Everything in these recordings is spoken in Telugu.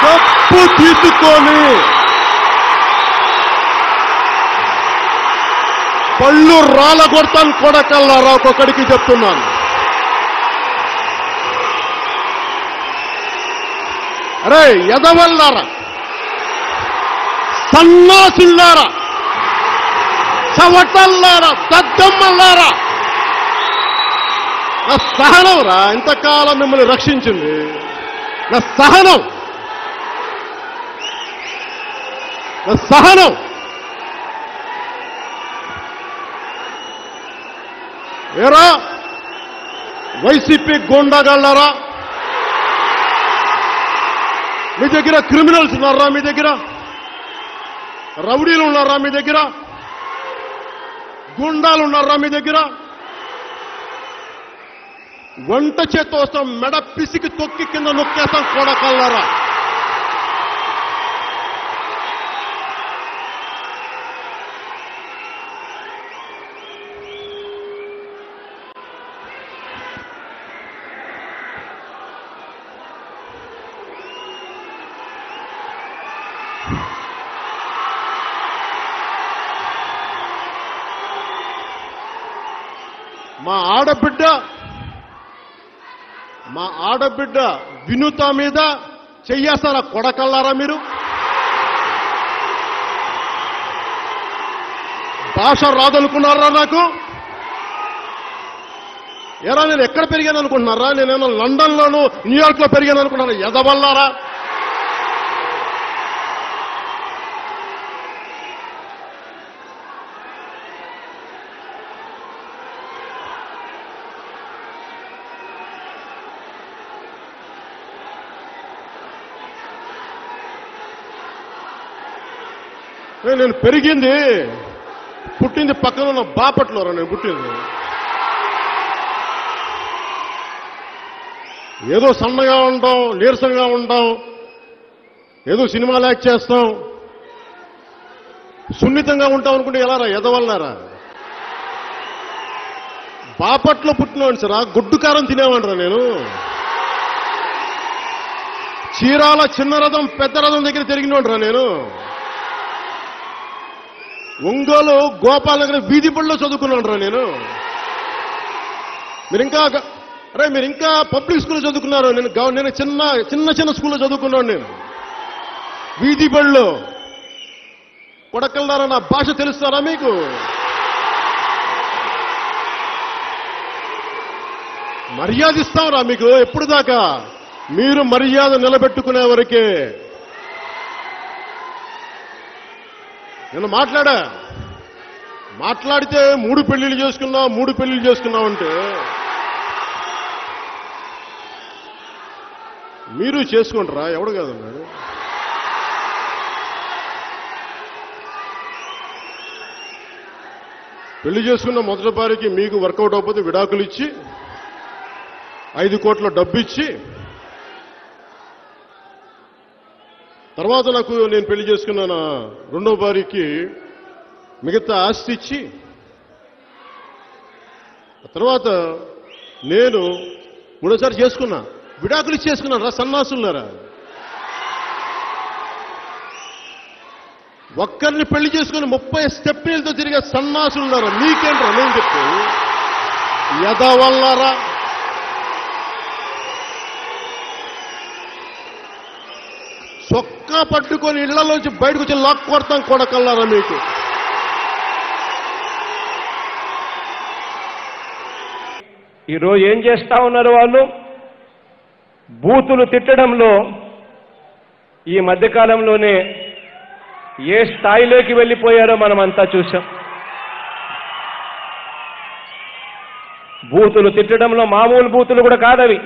తప్పు తీసుకొని పళ్ళు రాళ్ళ కొడతాను కొడకల్లారా ఒక్కొక్కడికి చెప్తున్నాను అరే ఎదవల్లారా సన్నాసుల్లారా చవటల్లారా దద్దమ్మల్లారా నా సహనం రా ఇంతకాలం మిమ్మల్ని రక్షించింది నా సహనం నా సహనం ఏరా వైసీపీ గోండాగాళ్ళారా మీ దగ్గర క్రిమినల్స్ ఉన్నారా మీ దగ్గర రౌడీలు ఉన్నారా మీ దగ్గర గుండాలు ఉన్నారా మీ దగ్గర వంట చేత్తో వస్తాం మెడ పిసికి తొక్కి కింద నొక్కేస్తాం కొడకల్లారా మా ఆడబిడ్డ మా ఆడబిడ్డ వినుత మీద చెయ్యేస్తారా కొడకల్లారా మీరు భాష రాదనుకున్నారా నాకు ఎరా నేను ఎక్కడ పెరిగాను అనుకుంటున్నారా నేనేమో లండన్ లోను న్యూయార్క్ లో పెరిగాను అనుకున్నారా ఎదవల్లారా ఏ, నేను పెరిగింది పుట్టింది పక్కన ఉన్న బాపట్లోరా నేను పుట్టింది ఏదో సన్నగా ఉంటాం నీరసంగా ఉంటాం ఏదో సినిమాలు యాక్ట్ చేస్తాం సున్నితంగా ఉంటాం అనుకుంటే ఎలా రా ఎదవల్లారా బాపట్లో పుట్టినవాడిని సరా గుడ్డు కారం తినేవాడిరా నేను చీరాల చిన్న రథం పెద్ద రథం దగ్గర తిరిగినోడ్రా నేను ఒంగోలు గోపాల్ నగర్ వీధి బడిలో చదువుకున్నాను రా నేను మీరు ఇంకా గ- అరే మీరు ఇంకా పబ్లిక్ స్కూల్లో చదువుకున్నారు నేను గవ- నేను చిన్న చిన్న చిన్న స్కూల్లో చదువుకున్నాను నేను వీధి బడిలో కొడకల్లారా నా భాష తెలుస్తారా మీకు మర్యాద ఇస్తాంరా మీకు ఎప్పుడు దాకా మీరు మర్యాద నిలబెట్టుకునే వరకే నేను మాట్లాడా మాట్లాడితే మూడు పెళ్లిళ్ళు చేసుకున్నావు మూడు పెళ్లిళ్ళు చేసుకున్నావు అంటే మీరు చేసుకుంటారా ఎవడు కాదన్నాడు పెళ్లి చేసుకున్న మొదటి భార్యకి మీకు వర్కౌట్ అవ్వకపోతే విడాకులు ఇచ్చి ఐదు కోట్ల డబ్బు ఇచ్చి తర్వాత నాకు నేను పెళ్లి చేసుకున్న నా రెండో భార్యకి మిగతా ఆస్తి ఇచ్చి ఆ తర్వాత నేను మూడోసారి చేసుకున్నా విడాకులు ఇచ్చి చేసుకున్నాను రా సన్నాసులారా ఒక్కరిని పెళ్లి చేసుకుని ముప్పై స్టెప్నీలతో తిరిగే సన్నాసులున్నారా మీకేంట్రా నేను చెప్పి యదవల్లారా చొక్కా పట్టుకొని ఇళ్లలోంచి బయటకు వచ్చి లాక్ కొడతాం కొడకల్లారా మీకు ఈరోజు ఏం చేస్తా ఉన్నారు వాళ్ళు బూతులు తిట్టడంలో ఈ మధ్యకాలంలోనే ఏ స్థాయిలోకి వెళ్ళిపోయారో మనం అంతా చూసాం బూతులు తిట్టడంలో మామూలు బూతులు కూడా కాదవి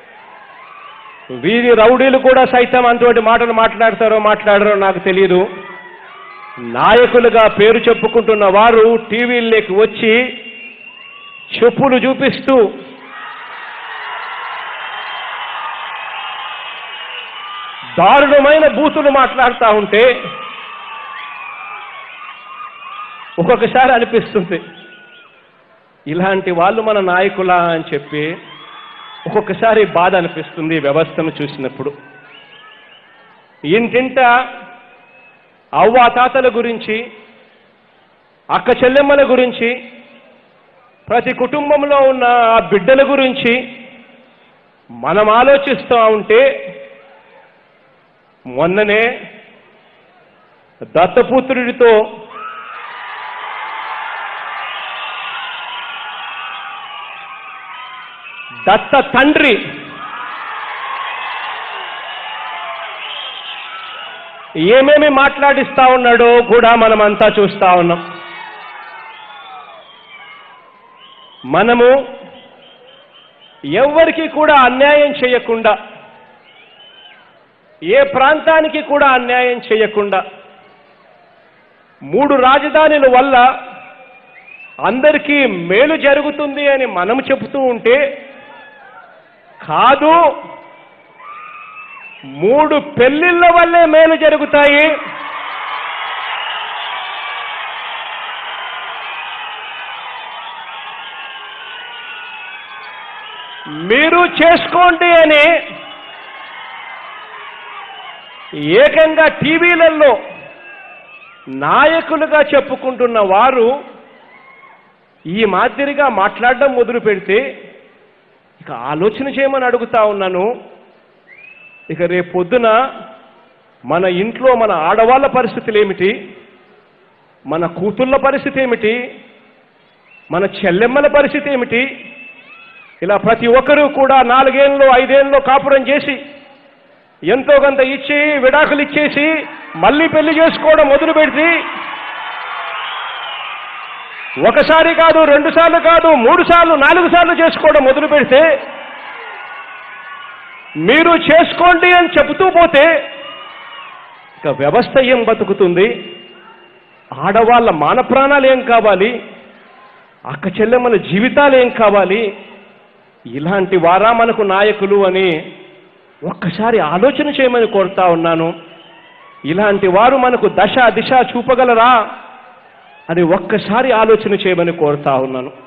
వీధి రౌడీలు కూడా సైతం అంతటి మాటలు మాట్లాడతారో మాట్లాడరో నాకు తెలియదు నాయకులుగా పేరు చెప్పుకుంటున్న వారు టీవీల్లోకి వచ్చి చెప్పులు చూపిస్తూ దారుణమైన బూతులు మాట్లాడుతూ ఉంటే ఒక్కొక్కసారి అనిపిస్తుంది ఇలాంటి వాళ్ళు మన నాయకులా అని చెప్పి ఒక్కొక్కసారి బాధ అనిపిస్తుంది ఈ వ్యవస్థను చూసినప్పుడు ఇంటింట అవ్వ తాతల గురించి అక్క చెల్లెమ్మల గురించి ప్రతి కుటుంబంలో ఉన్న ఆ బిడ్డల గురించి మనం ఆలోచిస్తూ ఉంటే మొన్ననే దత్తపుత్రుడితో దత్త తండ్రి ఏమేమి మాట్లాడిస్తా ఉన్నాడో కూడా మనమంతా చూస్తా ఉన్నాం మనము ఎవ్వరికి కూడా అన్యాయం చేయకుండా ఏ ప్రాంతానికి కూడా అన్యాయం చేయకుండా మూడు రాజధానుల వల్ల అందరికీ మేలు జరుగుతుంది అని మనం చెబుతూ ఉంటే కాదు మూడు పెళ్లిళ్ళ వల్లే మేలు జరుగుతాయి మీరు చేసుకోండి అని ఏకంగా టీవీలలో నాయకులుగా చెప్పుకుంటున్న వారు ఈ మాదిరిగా మాట్లాడడం మొదలు పెడితే ఇక ఆలోచన చేయమని అడుగుతా ఉన్నాను ఇక రేపు పొద్దున మన ఇంట్లో మన ఆడవాళ్ళ పరిస్థితులు ఏమిటి మన కూతుళ్ళ పరిస్థితి ఏమిటి మన చెల్లెమ్మల పరిస్థితి ఏమిటి ఇలా ప్రతి ఒక్కరూ కూడా నాలుగేళ్ళు ఐదేళ్ళు కాపురం చేసి ఎంతో కొంత ఇచ్చి విడాకులు ఇచ్చేసి మళ్ళీ పెళ్లి చేసుకోవడం మొదలు పెడితే ఒకసారి కాదు రెండు సార్లు కాదు మూడు సార్లు నాలుగు సార్లు చేసుకోవడం మొదలు పెడితే మీరు చేసుకోండి అని చెబుతూ పోతే ఇక వ్యవస్థ ఏం బతుకుతుంది ఆడవాళ్ళ మాన ప్రాణాలు ఏం కావాలి అక్క చెల్లెమ్మల జీవితాలు ఏం కావాలి ఇలాంటి వారా మనకు నాయకులు అని ఒక్కసారి ఆలోచన చేయమని కోరుతా ఉన్నాను ఇలాంటి వారు మనకు దశ దిశ చూపగలరా అని ఒక్కసారి ఆలోచన చేయమని కోరుతా ఉన్నాను